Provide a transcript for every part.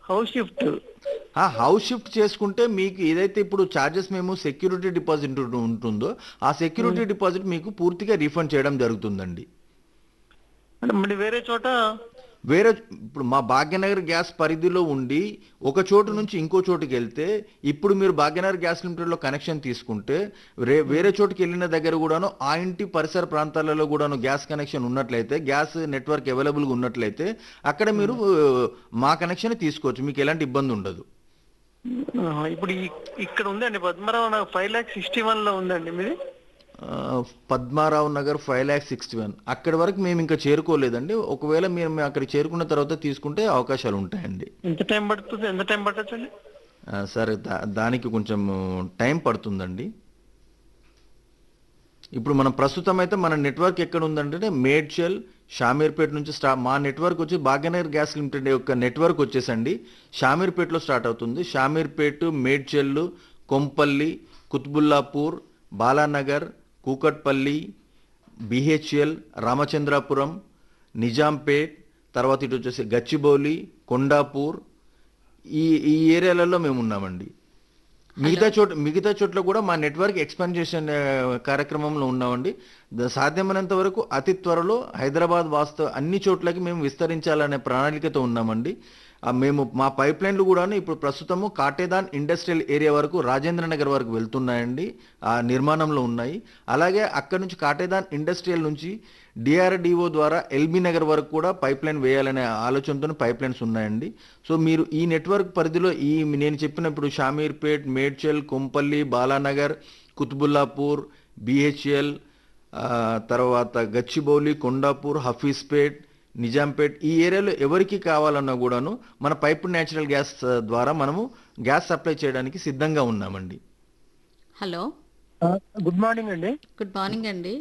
house shift ఆ house shift చేసుకుంటే మీకు ఏదైతే ఇప్పుడు చార్జెస్ మేము సెక్యూరిటీ డిపాజిట్ ఉంటుందో ఆ సెక్యూరిటీ డిపాజిట్ మీకు పూర్తిగా రీఫండ్ చేయడం జరుగుతుందండి అంటే మళ్ళీ వేరే చోట వేరే ఇప్పుడు మా భాగ్యనగర్ గ్యాస్ పరిధిలో ఉండి ఒక చోటు నుంచి ఇంకో చోటుకి వెళ్తే ఇప్పుడు మీరు భాగ్యనగర్ గ్యాస్ లిమిటెడ్లో కనెక్షన్ తీసుకుంటే రే వేరే చోటుకి వెళ్ళిన దగ్గర కూడాను ఆ ఇంటి పరిసర ప్రాంతాలలో కూడాను గ్యాస్ కనెక్షన్ ఉన్నట్లయితే గ్యాస్ నెట్వర్క్ అవైలబుల్గా ఉన్నట్లయితే అక్కడ మీరు మా కనెక్షన్ తీసుకోవచ్చు మీకు ఎలాంటి ఇబ్బంది ఉండదు ఆహా, ఇప్పుడు ఈ- ఇక్కడ ఉందండి పద్మరావు నాకు ఫైవ్ ల్యాక్ సిక్స్టీ వన్ లో ఉందండి మీది ఆ, Padmarao Nagar five lakh sixty one అక్కడి వరకు మేము ఇంకా చేరుకోలేదండి ఒకవేళ మీరు మేము అక్కడికి చేరుకున్న తర్వాత తీసుకుంటే అవకాశాలు ఉంటాయండి ఎంత టైం పడుతుంది ఎంత టైం పట్టచ్చండి ఆ, సరే దా- దానికి కొంచెం టైం పడుతుందండి ఇప్పుడు మనం ప్రస్తుతం అయితే మన నెట్వర్క్ ఎక్కడ ఉందంటే మేడ్చల్ షామీర్పేట నుంచి స్టా మా నెట్వర్క్ వచ్చి భాగ్యనగర్ గ్యాస్ లిమిటెడ్ యొక్క నెట్వర్క్ వచ్చేసండి షామీర్పేటలో స్టార్ట్ అవుతుంది షామీర్పేట మేడ్చల్ కొంపల్లి కుత్బుల్లాపూర్ బాలానగర్ కూకట్పల్లి బిహెచ్ఎల్ రామచంద్రాపురం నిజాంపేట్ తర్వాత ఇటు వచ్చేసి గచ్చిబౌలి కొండాపూర్ ఈ ఈ ఏరియాలలో మేము ఉన్నామండి మిగతా చోట మిగతా చోట్ల కూడా మా నెట్వర్క్ ఎక్స్పాన్షన్ కార్యక్రమంలో ఉన్నామండి ద- సాధ్యమైనంత వరకు అతి త్వరలో హైదరాబాద్ వాస్తవ అన్ని చోట్లకి మేము విస్తరించాలనే ప్రణాళికతో ఉన్నామండి ఆ, మేము మా పైప్ లైన్లు కూడా ఇప్పుడు ప్రస్తుతము కాటేదాన్ ఇండస్ట్రియల్ ఏరియా వరకు రాజేంద్ర నగర్ వరకు వెళ్తున్నాయండి ఆ నిర్మాణంలో ఉన్నాయి అలాగే అక్కడ నుంచి కాటేదాన్ ఇండస్ట్రియల్ నుంచి డిఆర్డిఓ ద్వారా ఎల్బీ నగర్ వరకు కూడా పైప్ లైన్ వేయాలనే ఆలోచనతో పైప్ లైన్స్ ఉన్నాయండి సో మీరు ఈ నెట్వర్క్ పరిధిలో ఈ నేను చెప్పినప్పుడు షామీర్పేట్ మేడ్చల్ కొంపల్లి బాలానగర్ కుతుబుల్లాపూర్ బిహెచ్ఎల్ తర్వాత గచ్చిబౌలి కొండాపూర్ హఫీజ్పేట్ నిజాంపేట్ ఈ ఏరియాలో ఎవరికి కావాలన్నా కూడాను మన పైప్ న్యాచురల్ గ్యాస్ ఆ, ద్వారా మనము గ్యాస్ సప్లై చేయడానికి సిద్ధంగా ఉన్నామండి హలో గుడ్ మార్నింగ్ అండి గుడ్ మార్నింగ్ అండి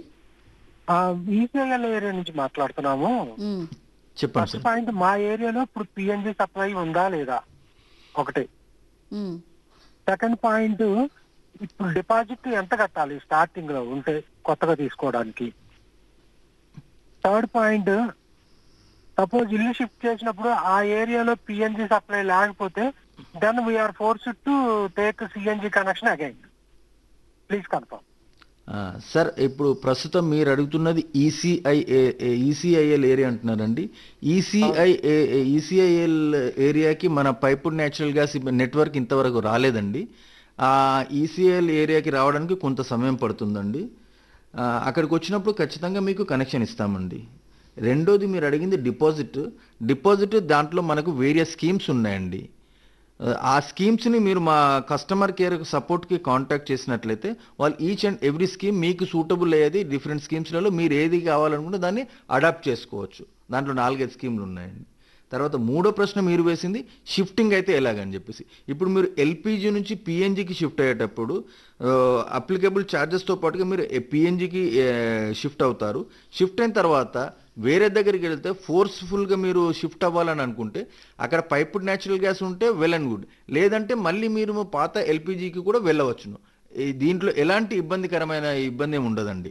ఈసీఎల్ ఏరియా నుంచి మాట్లాడుతున్నాము మ్, చెప్పండి ఫస్ట్ సార్ పాయింట్ మా ఏరియాలో ఇప్పుడు పిఎన్జి సప్లై ఉందా లేదా ఒకటి మ్, సెకండ్ పాయింట్ ఇప్పుడు డిపాజిట్ ఎంత కట్టాలి స్టార్టింగ్ లో ఉంటే కొత్తగా తీసుకోవడానికి థర్డ్ పాయింట్ సపోజ్ ఇల్లు షిఫ్ట్ చేసినప్పుడు ఆ ఏరియాలో పిఎన్జి సప్లై లేకపోతే then we're forced to take CNG connection again please confirm ఆ, సార్ ఇప్పుడు ప్రస్తుతం మీరు అడుగుతున్నది ఈసీఐ ఈసీఐఎల్ ఏరియా అంటున్నారండి ఈసీఐ ఈసీఐఎల్ ఏరియాకి మన పైపుడ్ న్యాచురల్ గ్యాస్ నెట్వర్క్ ఇంతవరకు రాలేదండి ఆ ఈసీఐఎల్ ఏరియాకి రావడానికి కొంత సమయం పడుతుందండి ఆ, అక్కడికి వచ్చినప్పుడు ఖచ్చితంగా మీకు కనెక్షన్ ఇస్తామండి రెండోది మీరు అడిగింది డిపాజిట్ డిపాజిట్ దాంట్లో మనకు వేరియస్ స్కీమ్స్ ఉన్నాయండి ఆ స్కీమ్స్ని మీరు మా కస్టమర్ కేర్ సపోర్ట్కి కాంటాక్ట్ చేసినట్లయితే వాళ్ళు ఈచ్ అండ్ ఎవ్రీ స్కీమ్ మీకు సూటబుల్ అయ్యేది డిఫరెంట్ స్కీమ్స్లలో మీరు ఏది కావాలనుకుంటే దాన్ని అడాప్ట్ చేసుకోవచ్చు దాంట్లో నాలుగైదు స్కీమ్లు ఉన్నాయండి తర్వాత మూడో ప్రశ్న మీరు వేసింది షిఫ్టింగ్ అయితే ఎలాగని చెప్పేసి ఇప్పుడు మీరు ఎల్పిజి నుంచి పిఎన్జికి షిఫ్ట్ అయ్యేటప్పుడు అప్లికబుల్ ఛార్జెస్తో పాటుగా మీరు పిఎన్జికి షిఫ్ట్ అవుతారు షిఫ్ట్ అయిన తర్వాత వేరే దగ్గరికి వెళ్తే ఫోర్స్ఫుల్గా మీరు షిఫ్ట్ అవ్వాలని అనుకుంటే అక్కడ పైపుడ్ న్యాచురల్ గ్యాస్ ఉంటే వెల్ అండ్ గుడ్ లేదంటే మళ్ళీ మీరు పాత ఎల్పిజికి కూడా వెళ్ళవచ్చును ఈ దీంట్లో ఎలాంటి ఇబ్బందికరమైన ఇబ్బంది ఏమి ఉండదండి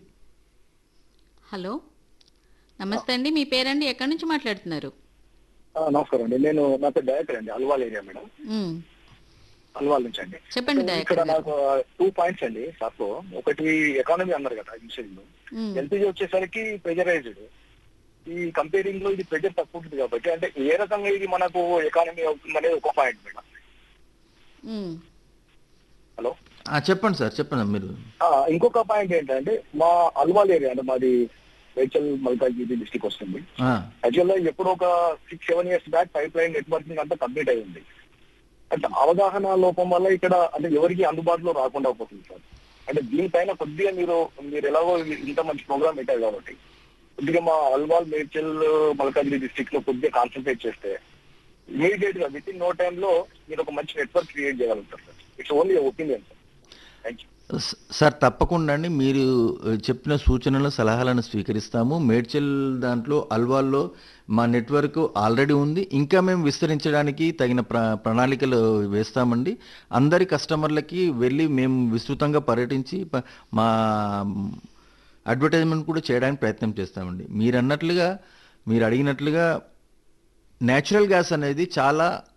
హలో నమస్తే అండి మీ పేరండి ఎక్కడి నుంచి మాట్లాడుతున్నారు ఆ, నమస్కారం అండి నేను నా పేరు డైరెక్టర్ అండి అల్వాల్ ఏరియా మేడం మ్, అల్వాల్ నుంచి అండి చెప్పండి సో దయాకర్ ఇక్కడ గారు నాకు టూ పాయింట్స్ అండి సార్లో ఒకటి ఎకానమీ అన్నారు కదా ఇన్షియల్ మ్, ఎల్పిజి వచ్చేసరికి ప్రెజరైజ్డ్ ఈ కంపేరింగ్ లో ఇది ప్రెజర్ తక్కువ ఉంటుంది కాబట్టి అంటే ఏ రకంగా ఇది మనకు ఎకానమీ అవుతుంది అనేది ఒక పాయింట్ మేడం మ్, హలో ఆ, చెప్పండి సార్ చెప్పండి మీరు ఆ, ఇంకొక పాయింట్ ఏంటంటే మా అల్వాల్ ఏరియా అంటే మాది మేడ్చల్ మల్కాజ్గిరి డిస్టిక్ వస్తుంది ఆ, యాక్చువల్ గా ఎప్పుడో ఒక six seven years back pipeline networking అంతా కంప్లీట్ అయి ఉంది అంటే అవగాహన లోపం వల్ల ఇక్కడ అంటే ఎవరికి అందుబాటులో రాకుండా పోతుంది సార్ అంటే దీనిపైన కొద్దిగా మీరు మీరు ఎలాగో ఇంత మంచి ప్రోగ్రామ్ పెట్టారు కాబట్టి కొద్దిగా మా అల్వాల్ మేడ్చల్ మల్కాజ్గిరి డిస్ట్రిక్ట్ లో కొద్దిగా కాన్సన్ట్రేట్ చేస్తే ఇమీడియట్ గా విత్ ఇన్ నో టైమ్ లో మీరు ఒక మంచి నెట్వర్క్ క్రియేట్ చేయగలుగుతారు sir it's only opinion sir thank you స- సార్ తప్పకుండా అండి మీరు ఆ, చెప్పిన సూచనలు సలహాలను స్వీకరిస్తాము మేడ్చల్ దాంట్లో అల్వాల్లో మా నెట్వర్క్ ఆల్రెడీ ఉంది ఇంకా మేము విస్తరించడానికి తగిన ప్ర ప్రణాళికలు వేస్తామండి అందరి కస్టమర్లకి వెళ్ళి మేము విస్తృతంగా పర్యటించి ప- మా అడ్వర్టైజ్మెంట్ కూడా చేయడానికి ప్రయత్నం చేస్తామండి మీరు అన్నట్లుగా మీరు అడిగినట్లుగా న్యాచురల్ గ్యాస్ అనేది చాలా